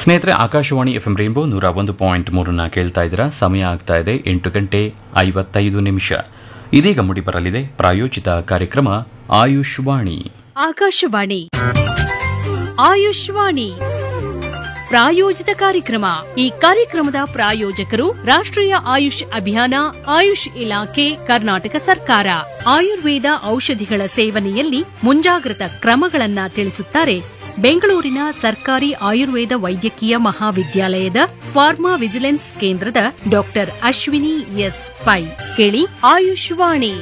ಸ್ನೇಹಿತರೆ Akashvani F M rainbow ನೂರ ಒಂದು ಪಾಯಿಂಟ್ ಮೂರನ್ನ ಕೇಳ್ತಾ ಇದ್ದೀರಾ ಸಮಯ ಆಗ್ತಾ ಇದೆ ಎಂಟು ಗಂಟೆ ಐವತ್ತೈದು ನಿಮಿಷ ಇದೀಗ ಮುಡಿಬರಲಿದೆ ಪ್ರಾಯೋಜಿತ ಕಾರ್ಯಕ್ರಮ ಆಯುಷ್ವಾಣಿ ಆಕಾಶವಾಣಿ ಆಯುಷ್ವಾಣಿ ಪ್ರಾಯೋಜಿತ ಕಾರ್ಯಕ್ರಮ ಈ ಕಾರ್ಯಕ್ರಮದ ಪ್ರಾಯೋಜಕರು ರಾಷ್ಟ್ರೀಯ ಆಯುಷ್ ಅಭಿಯಾನ ಆಯುಷ್ ಇಲಾಖೆ ಕರ್ನಾಟಕ ಸರ್ಕಾರ ಆಯುರ್ವೇದ ಔಷಧಿಗಳ ಸೇವನೆಯಲ್ಲಿ ಮುಂಜಾಗ್ರತಾ ಕ್ರಮಗಳನ್ನ ತಿಳಿಸುತ್ತಾರೆ ಬೆಂಗಳೂರಿನ ಸರ್ಕಾರಿ ಆಯುರ್ವೇದ ವೈದ್ಯಕೀಯ ಮಹಾವಿದ್ಯಾಲಯದ ಫಾರ್ಮಾ ವಿಜಿಲೆನ್ಸ್ ಕೇಂದ್ರದ ಡಾಕ್ಟರ್ ಅಶ್ವಿನಿ ಎಸ್ ಪೈ ಕೇಳಿ ಆಯುಷ್ವಾಣಿ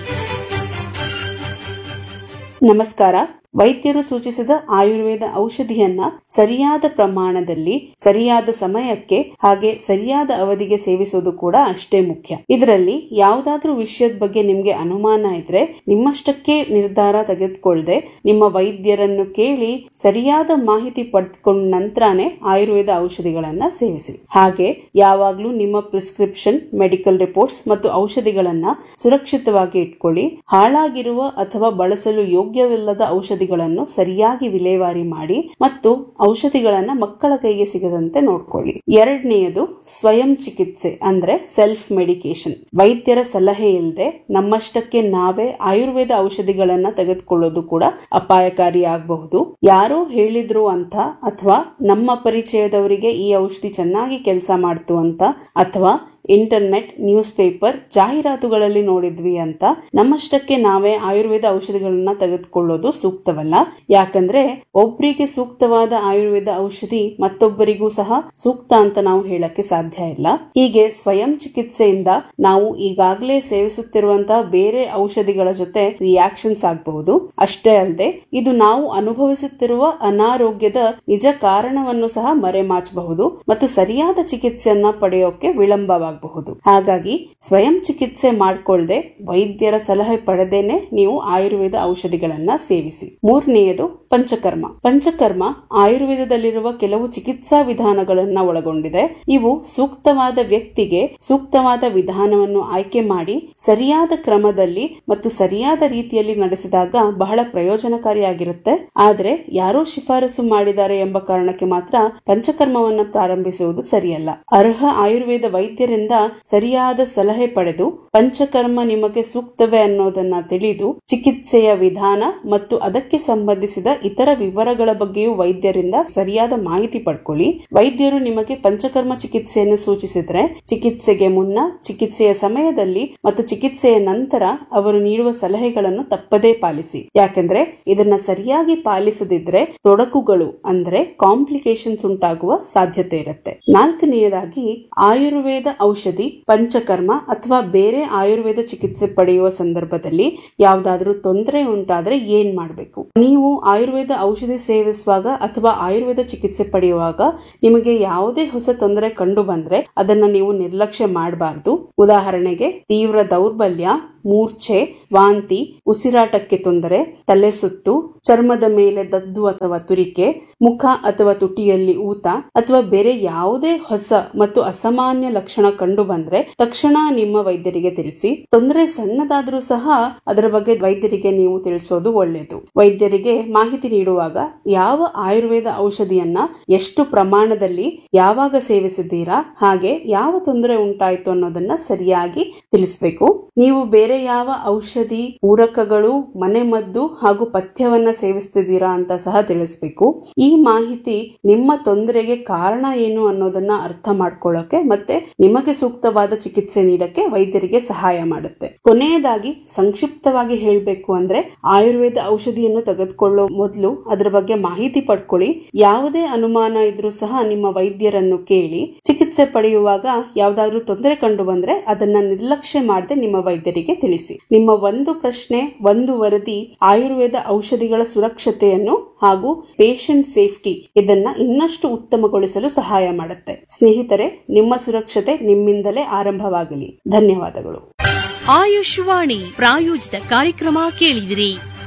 ನಮಸ್ಕಾರ ವೈದ್ಯರು ಸೂಚಿಸಿದ ಆಯುರ್ವೇದ ಔಷಧಿಯನ್ನ ಸರಿಯಾದ ಪ್ರಮಾಣದಲ್ಲಿ ಸರಿಯಾದ ಸಮಯಕ್ಕೆ ಹಾಗೆ ಸರಿಯಾದ ಅವಧಿಗೆ ಸೇವಿಸೋದು ಕೂಡ ಅಷ್ಟೇ ಮುಖ್ಯ ಇದರಲ್ಲಿ ಯಾವುದಾದ್ರೂ ವಿಷಯದ ಬಗ್ಗೆ ನಿಮ್ಗೆ ಅನುಮಾನ ಇದ್ರೆ ನಿಮ್ಮಷ್ಟಕ್ಕೆ ನಿರ್ಧಾರ ತೆಗೆದುಕೊಳ್ಳದೆ ನಿಮ್ಮ ವೈದ್ಯರನ್ನು ಕೇಳಿ ಸರಿಯಾದ ಮಾಹಿತಿ ಪಡೆದುಕೊಂಡ ನಂತರನೇ ಆಯುರ್ವೇದ ಔಷಧಿಗಳನ್ನ ಸೇವಿಸಿ ಹಾಗೆ ಯಾವಾಗ್ಲೂ ನಿಮ್ಮ ಪ್ರಿಸ್ಕ್ರಿಪ್ಷನ್ ಮೆಡಿಕಲ್ ರಿಪೋರ್ಟ್ಸ್ ಮತ್ತು ಔಷಧಿಗಳನ್ನ ಸುರಕ್ಷಿತವಾಗಿ ಇಟ್ಕೊಳ್ಳಿ ಹಾಳಾಗಿರುವ ಅಥವಾ ಬಳಸಲು ಯೋಗ್ಯವಿಲ್ಲದ ಔಷಧಿಗಳನ್ನು ಸರಿಯಾಗಿ ವಿಲೇವಾರಿ ಮಾಡಿ ಮತ್ತು ಔಷಧಿಗಳನ್ನ ಮಕ್ಕಳ ಕೈಗೆ ಸಿಗದಂತೆ ನೋಡ್ಕೊಳ್ಳಿ ಎರಡನೆಯದು ಸ್ವಯಂ ಚಿಕಿತ್ಸೆ ಅಂದ್ರೆ ಸೆಲ್ಫ್ ಮೆಡಿಕೇಶನ್ ವೈದ್ಯರ ಸಲಹೆ ಇಲ್ಲದೆ ನಮ್ಮಷ್ಟಕ್ಕೆ ನಾವೇ ಆಯುರ್ವೇದ ಔಷಧಿಗಳನ್ನ ತೆಗೆದುಕೊಳ್ಳೋದು ಕೂಡ ಅಪಾಯಕಾರಿ ಆಗಬಹುದು ಯಾರೋ ಹೇಳಿದ್ರು ಅಂತ ಅಥವಾ ನಮ್ಮ ಪರಿಚಯದವರಿಗೆ ಈ ಔಷಧಿ ಚೆನ್ನಾಗಿ ಕೆಲಸ ಮಾಡ್ತು ಅಂತ ಅಥವಾ ಇಂಟರ್ನೆಟ್ ನ್ಯೂಸ್ ಪೇಪರ್ ಜಾಹೀರಾತುಗಳಲ್ಲಿ ನೋಡಿದ್ವಿ ಅಂತ ನಮ್ಮಷ್ಟಕ್ಕೆ ನಾವೇ ಆಯುರ್ವೇದ ಔಷಧಿಗಳನ್ನ ತೆಗೆದುಕೊಳ್ಳೋದು ಸೂಕ್ತವಲ್ಲ ಯಾಕಂದ್ರೆ ಒಬ್ರಿಗೆ ಸೂಕ್ತವಾದ ಆಯುರ್ವೇದ ಔಷಧಿ ಮತ್ತೊಬ್ಬರಿಗೂ ಸಹ ಸೂಕ್ತ ಅಂತ ನಾವು ಹೇಳಕ್ಕೆ ಸಾಧ್ಯ ಇಲ್ಲ ಹೀಗೆ ಸ್ವಯಂ ಚಿಕಿತ್ಸೆಯಿಂದ ನಾವು ಈಗಾಗಲೇ ಸೇವಿಸುತ್ತಿರುವಂತಹ ಬೇರೆ ಔಷಧಿಗಳ ಜೊತೆ ರಿಯಾಕ್ಷನ್ಸ್ ಆಗಬಹುದು ಅಷ್ಟೇ ಅಲ್ಲದೆ ಇದು ನಾವು ಅನುಭವಿಸುತ್ತಿರುವ ಅನಾರೋಗ್ಯದ ನಿಜ ಕಾರಣವನ್ನು ಸಹ ಮರೆಮಾಚಬಹುದು ಮತ್ತು ಸರಿಯಾದ ಚಿಕಿತ್ಸೆಯನ್ನ ಪಡೆಯೋಕೆ ವಿಳಂಬವಾಗಬಹುದು ಹಾಗಾಗಿ ಸ್ವಯಂ ಚಿಕಿತ್ಸೆ ಮಾಡ್ಕೊಳ್ದೆ ವೈದ್ಯರ ಸಲಹೆ ಪಡೆದೇನೆ ನೀವು ಆಯುರ್ವೇದ ಔಷಧಿಗಳನ್ನ ಸೇವಿಸಿ ಮೂರನೆಯದು ಪಂಚಕರ್ಮ ಪಂಚಕರ್ಮ ಆಯುರ್ವೇದದಲ್ಲಿರುವ ಕೆಲವು ಚಿಕಿತ್ಸಾ ವಿಧಾನಗಳನ್ನ ಒಳಗೊಂಡಿದೆ ಇವು ಸೂಕ್ತವಾದ ವ್ಯಕ್ತಿಗೆ ಸೂಕ್ತವಾದ ವಿಧಾನವನ್ನು ಆಯ್ಕೆ ಮಾಡಿ ಸರಿಯಾದ ಕ್ರಮದಲ್ಲಿ ಮತ್ತು ಸರಿಯಾದ ರೀತಿಯಲ್ಲಿ ನಡೆಸಿದಾಗ ಬಹಳ ಪ್ರಯೋಜನಕಾರಿಯಾಗಿರುತ್ತೆ ಆದ್ರೆ ಯಾರೋ ಶಿಫಾರಸು ಮಾಡಿದ್ದಾರೆ ಎಂಬ ಕಾರಣಕ್ಕೆ ಮಾತ್ರ ಪಂಚಕರ್ಮವನ್ನ ಪ್ರಾರಂಭಿಸುವುದು ಸರಿಯಲ್ಲ ಅರ್ಹ ಆಯುರ್ವೇದ ವೈದ್ಯರಿಂದ ಸರಿಯಾದ ಸಲಹೆ ಪಡೆದು ಪಂಚಕರ್ಮ ನಿಮಗೆ ಸೂಕ್ತವೇ ಅನ್ನೋದನ್ನ ತಿಳಿದು ಚಿಕಿತ್ಸೆಯ ವಿಧಾನ ಮತ್ತು ಅದಕ್ಕೆ ಸಂಬಂಧಿಸಿದ ಇತರ ವಿವರಗಳ ಬಗ್ಗೆಯೂ ವೈದ್ಯರಿಂದ ಸರಿಯಾದ ಮಾಹಿತಿ ಪಡ್ಕೊಳ್ಳಿ ವೈದ್ಯರು ನಿಮಗೆ ಪಂಚಕರ್ಮ ಚಿಕಿತ್ಸೆಯನ್ನು ಸೂಚಿಸಿದ್ರೆ ಚಿಕಿತ್ಸೆಗೆ ಮುನ್ನ ಚಿಕಿತ್ಸೆಯ ಸಮಯದಲ್ಲಿ ಮತ್ತು ಚಿಕಿತ್ಸೆಯ ನಂತರ ಅವರು ನೀಡುವ ಸಲಹೆಗಳನ್ನು ತಪ್ಪದೇ ಪಾಲಿಸಿ ಯಾಕಂದ್ರೆ ಇದನ್ನ ಸರಿಯಾಗಿ ಪಾಲಿಸದಿದ್ರೆ ತೊಡಕುಗಳು ಅಂದ್ರೆ ಕಾಂಪ್ಲಿಕೇಶನ್ಸ್ ಉಂಟಾಗುವ ಸಾಧ್ಯತೆ ಇರುತ್ತೆ ನಾಲ್ಕನೆಯದಾಗಿ ಆಯುರ್ವೇದ ಔಷಧಿ ಪಂಚಕರ್ಮ ಅಥವಾ ಬೇರೆ ಆಯುರ್ವೇದ ಚಿಕಿತ್ಸೆ ಪಡೆಯುವ ಸಂದರ್ಭದಲ್ಲಿ ಯಾವ್ದಾದ್ರೂ ತೊಂದರೆ ಉಂಟಾದ್ರೆ ಏನ್ ಮಾಡಬೇಕು ನೀವು ಆಯುರ್ವೇದ ಔಷಧಿ ಸೇವಿಸುವಾಗ ಅಥವಾ ಆಯುರ್ವೇದ ಚಿಕಿತ್ಸೆ ಪಡೆಯುವಾಗ ನಿಮಗೆ ಯಾವುದೇ ಹೊಸ ತೊಂದರೆ ಕಂಡು ಬಂದ್ರೆ ಅದನ್ನ ನೀವು ನಿರ್ಲಕ್ಷ್ಯ ಮಾಡಬಾರದು ಉದಾಹರಣೆಗೆ ತೀವ್ರ ದೌರ್ಬಲ್ಯ ಮೂರ್ಛೆ ವಾಂತಿ ಉಸಿರಾಟಕ್ಕೆ ತೊಂದರೆ ತಲೆ ಸುತ್ತು ಚರ್ಮದ ಮೇಲೆ ದದ್ದು ಅಥವಾ ತುರಿಕೆ ಮುಖ ಅಥವಾ ತುಟಿಯಲ್ಲಿ ಊತ ಅಥವಾ ಬೇರೆ ಯಾವುದೇ ಹೊಸ ಮತ್ತು ಅಸಾಮಾನ್ಯ ಲಕ್ಷಣ ಕಂಡು ಬಂದ್ರೆ ತಕ್ಷಣ ನಿಮ್ಮ ವೈದ್ಯರಿಗೆ ತಿಳಿಸಿ ತೊಂದರೆ ಸಣ್ಣದಾದ್ರೂ ಸಹ ಅದರ ಬಗ್ಗೆ ವೈದ್ಯರಿಗೆ ನೀವು ತಿಳಿಸೋದು ಒಳ್ಳೆಯದು ವೈದ್ಯರಿಗೆ ಮಾಹಿತಿ ನೀಡುವಾಗ ಯಾವ ಆಯುರ್ವೇದ ಔಷಧಿಯನ್ನ ಎಷ್ಟು ಪ್ರಮಾಣದಲ್ಲಿ ಯಾವಾಗ ಸೇವಿಸಿದ್ದೀರಾ ಹಾಗೆ ಯಾವ ತೊಂದರೆ ಉಂಟಾಯಿತು ಅನ್ನೋದನ್ನ ಸರಿಯಾಗಿ ತಿಳಿಸಬೇಕು ನೀವು ಬೇರೆ ಯಾವ ಔಷಧಿ ಪೂರಕಗಳು ಮನೆಮದ್ದು ಹಾಗೂ ಪಥ್ಯವನ್ನ ಸೇವಿಸ್ತಿದ್ದೀರಾ ಅಂತ ಸಹ ತಿಳಿಸ್ಬೇಕು ಈ ಮಾಹಿತಿ ನಿಮ್ಮ ತೊಂದರೆಗೆ ಕಾರಣ ಏನು ಅನ್ನೋದನ್ನ ಅರ್ಥ ಮಾಡ್ಕೊಳ್ಳೋಕೆ ಮತ್ತೆ ನಿಮಗೆ ಸೂಕ್ತವಾದ ಚಿಕಿತ್ಸೆ ನೀಡಕ್ಕೆ ವೈದ್ಯರಿಗೆ ಸಹಾಯ ಮಾಡುತ್ತೆ ಕೊನೆಯದಾಗಿ ಸಂಕ್ಷಿಪ್ತವಾಗಿ ಹೇಳಬೇಕು ಅಂದ್ರೆ ಆಯುರ್ವೇದ ಔಷಧಿಯನ್ನು ತೆಗೆದುಕೊಳ್ಳೋ ಮೊದಲು ಅದರ ಬಗ್ಗೆ ಮಾಹಿತಿ ಪಡ್ಕೊಳ್ಳಿ ಯಾವುದೇ ಅನುಮಾನ ಇದ್ರೂ ಸಹ ನಿಮ್ಮ ವೈದ್ಯರನ್ನು ಕೇಳಿ ಚಿಕಿತ್ಸೆ ಪಡೆಯುವಾಗ ಯಾವ್ದಾದ್ರೂ ತೊಂದರೆ ಕಂಡು ಬಂದ್ರೆ ಅದನ್ನ ನಿರ್ಲಕ್ಷ್ಯ ಮಾಡದೆ ನಿಮ್ಮ ವೈದ್ಯರಿಗೆ ತಿಳಿಸಿ ನಿಮ್ಮ ಒಂದು ಪ್ರಶ್ನೆ ಒಂದು ವರದಿ ಆಯುರ್ವೇದ ಔಷಧಿಗಳ ಸುರಕ್ಷತೆಯನ್ನು ಹಾಗೂ ಪೇಷಂಟ್ ಸೇಫ್ಟಿ ಇದನ್ನ ಇನ್ನಷ್ಟು ಉತ್ತಮಗೊಳಿಸಲು ಸಹಾಯ ಮಾಡುತ್ತೆ ಸ್ನೇಹಿತರೆ ನಿಮ್ಮ ಸುರಕ್ಷತೆ ನಿಮ್ಮಿಂದಲೇ ಆರಂಭವಾಗಲಿ ಧನ್ಯವಾದಗಳು ಆಯುಷ್ವಾಣಿ ಪ್ರಾಯೋಜಿತ ಕಾರ್ಯಕ್ರಮ ಕೇಳಿದಿರಿ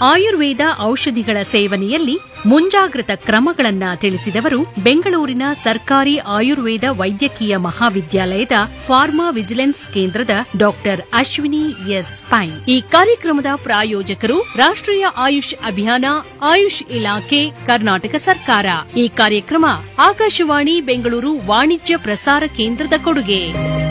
ಆಯುರ್ವೇದ ಔಷಧಿಗಳ ಸೇವನೆಯಲ್ಲಿ ಮುಂಜಾಗ್ರತಾ ಕ್ರಮಗಳನ್ನ ತಿಳಿಸಿದವರು ಬೆಂಗಳೂರಿನ ಸರ್ಕಾರಿ ಆಯುರ್ವೇದ ವೈದ್ಯಕೀಯ ಮಹಾವಿದ್ಯಾಲಯದ ಫಾರ್ಮಾ ವಿಜಿಲೆನ್ಸ್ ಕೇಂದ್ರದ ಡಾಕ್ಟರ್ ಅಶ್ವಿನಿ ಎಸ್ ಪೈ ಈ ಕಾರ್ಯಕ್ರಮದ ಪ್ರಾಯೋಜಕರು ರಾಷ್ಟ್ರೀಯ ಆಯುಷ್ ಅಭಿಯಾನ ಆಯುಷ್ ಇಲಾಖೆ ಕರ್ನಾಟಕ ಸರ್ಕಾರ ಈ ಕಾರ್ಯಕ್ರಮ ಆಕಾಶವಾಣಿ ಬೆಂಗಳೂರು ವಾಣಿಜ್ಯ ಪ್ರಸಾರ ಕೇಂದ್ರದ ಕೊಡುಗೆ